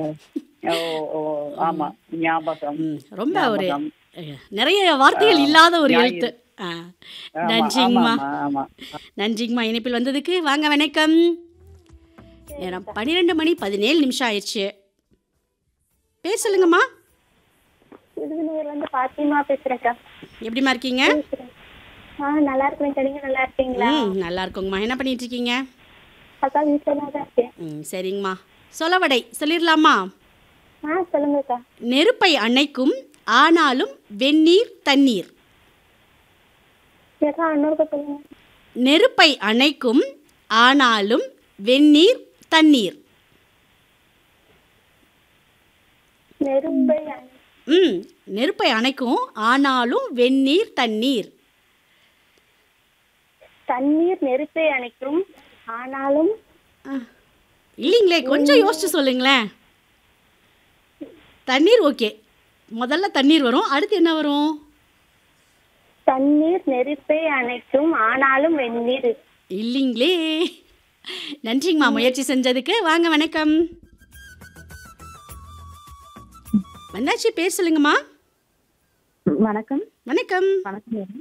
ஓ ஓ ஆமா ஞாபகம் ம், ரொம்ப ஒரு ஞாபகம். அஹ், நிறைய வார்த்தைகள் இல்லாத ஒரு ஞாயிறு. எழுத்து ஆ, ஆமா, நன்றிங்கம்மா ஆமா, ஆமா. நன்றிங்கம்மா இணைப்பில் வந்ததுக்கு வாங்க வணக்கம் நேரம் பன்னிரெண்டு மணி பதினேழு நிமிஷம் ஆயிடுச்சு பேர் சொல்லுங்கம்மா விருதுநகர்ல இருந்து பாத்திமா பேசுறேன்க்கா எப்படிம்மா இருக்கீங்க ஆ நல்லா இருக்கேன் நீங்க நல்லா இருக்கீங்களா ம் நல்லா இருக்கோங்கம்மா என்ன பண்ணிட்டு இருக்கீங்க அக்கா வீட்டுல தான் இருக்கேன் ம் சரிங்கம்மா சொலவடை சொல்லிடலாமா ஆ சொல்லுங்கக்கா நெருப்பை அணைக்கும் ஆனாலும் வெந்நீர் தண்ணீர் ஏக்கா இன்னொருக்கா சொல்லுங்க நெருப்பை அணைக்கும் ஆனாலும் வெந்நீர் தண்ணீர் நெருப்பை அணை- ம் நெருப்பை அணைக்கும் ஆனாலும் வெந்நீர் தண்ணீர் தண்ணீர் நெருப்பை அணைக்கும் ஆனாலும் இல்லைங்களே கொஞ்சம் யோசிச்சு சொல்லுங்களேன் தண்ணீர் ஓகே முதல்ல தண்ணீர் வரும் அடுத்து என்ன வரும் தண்ணீர் நெருப்பை அணைக்கும் ஆனாலும் வெந்நீர் இல்லைங்களே நன்றிங்கம்மா முயற்சி செஞ்சதுக்கு வாங்க வணக்கம் வந்தாச்சு பேர் சொல்லுங்கம்மா வணக்கம் வணக்கம் வணக்கம் மேடம்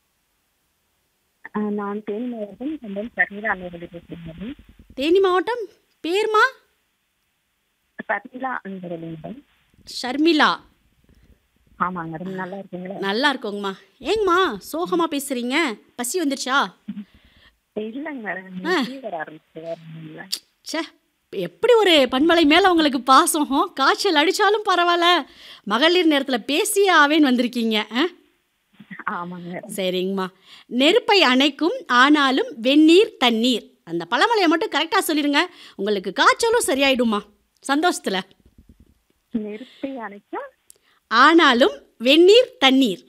ஆ, நான் தேனி மாவட்டம் சொந்தம் சர்மிளா அன்பரடி பேசுகிறேன் தேனி மாவட்டம் பேர்மா சர்மிளா அன்பரடி மேடம் ஷர்மிளா ஆமாங்க மேடம் நல்லா இருக்கீங்களா நல்லா இருக்கோங்கம்மா ஏங்கம்மா சோகமா பேசுறீங்க பசி வந்துருச்சா இல்லைங்க மேடம் ஃபீவர் ஆரம்பிச்சு வரணுங்களா ச்சே எப்படி ஒரு பண்பலை மேலே உங்களுக்கு பாசம் காய்ச்சல் அடித்தாலும் பரவாயில்ல மகளிர் நேரத்தில் பேசியே ஆவேன்னு வந்திருக்கீங்க ஆ? ஆமாங்க மேடம் சரிங்கம்மா நெருப்பை அணைக்கும் ஆனாலும் வெந்நீர் தண்ணீர் அந்த பழமொழியை மட்டும் கரெக்டாக சொல்லிடுங்க உங்களுக்கு காய்ச்சலும் சரியாயிடுமா சந்தோஷத்தில் நெருப்பை அணைக்கும் ஆனாலும் வெந்நீர் தண்ணீர்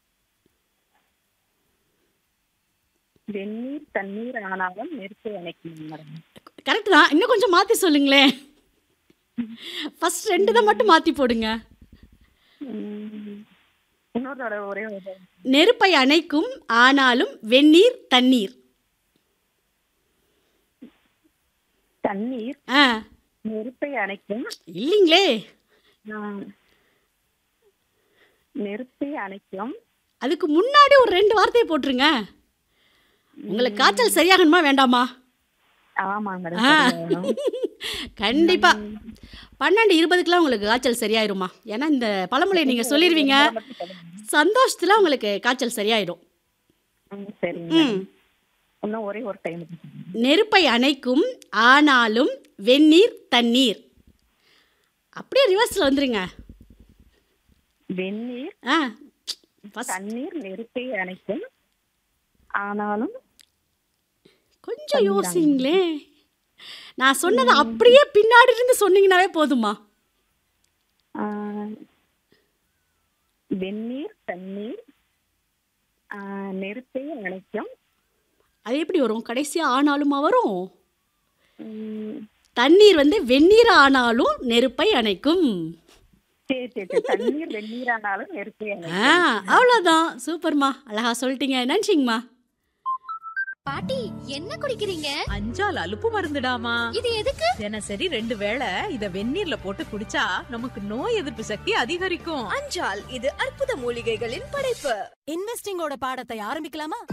வெந்நீர் தண்ணீர் ஆனாலும் நெருப்பை அணைக்கும் மேடம் கரெக்ட் தான் இன்னும் கொஞ்சம் மாற்றி சொல்லுங்களேன் ஃபர்ஸ்ட் ரெண்டு தான் மட்டும் மாற்றி போடுங்க ம், இன்னொரு தடவை ஒரே ஒரு தடவை. நெருப்பை அணைக்கும் ஆனாலும் வெந்நீர் தண்ணீர் தண்ணீர் ஆ நெருப்பை அணைக்கும் இல்லைங்களே ஆ, நெருப்பை அணைக்கும் அதுக்கு முன்னாடி ஒரு ரெண்டு வார்த்தையை போட்டுருங்க உங்களுக்கு காய்ச்சல் சரியாகணுமா வேண்டாமா ஆமாங்க ஆ. மேடம் கண்டிப்பா பன்னெண்டு இருபதுக்குலாம் உங்களுக்கு காய்ச்சல் சரியாயிருமா ஏன்னா இந்த பழமொழியை நீங்கள் சொல்லிடுவீங்க சந்தோஷத்தில் உங்களுக்கு காய்ச்சல் சரியாயிடும் ம், சரிங்க ம் மேடம். இன்னும் ஒரே ஒரு டைம் நெருப்பை அணைக்கும் ஆனாலும் வெந்நீர் தண்ணீர் அப்படியே ரிவர்ஸில் வந்துருங்க வெந்நீர் ஆ first தண்ணீர் நெருப்பை அணைக்கும் ஆனாலும் கொஞ்சம் யோசிங்களே நான் சொன்னதை அப்படியே பின்னாடி இருந்து சொன்னீங்கன்னாவே போதுமா ஆ, வெந்நீர் தண்ணீர் ஆ, நெருப்பை அணைக்கும் அது எப்படி வரும் கடைசியாக ஆனாலுமா வரும் ம், தண்ணீர் வந்து வெந்நீர் ஆனாலும் நெருப்பை அணைக்கும் சரி சரி சரி தண்ணீர் வெந்நீர் ஆனாலும் நெருப்பை ஆ அணைக்கும் அவ்வளோதான் சூப்பர்மா அழகா சொல்லிட்டீங்க நன்றிங்கம்மா பாட்டி என்ன குடிக்கிறீங்க அஞ்சால் அலுப்பு மருந்துடாமா இது எதுக்கு தினசரி ரெண்டு வேளை இத வெந்நீர்ல போட்டு குடிச்சா நமக்கு நோய் எதிர்ப்பு சக்தி அதிகரிக்கும் அஞ்சால் இது அற்புத மூலிகைகளின் படைப்பு இன்வெஸ்டிங்கோட பாடத்தை ஆரம்பிக்கலாமா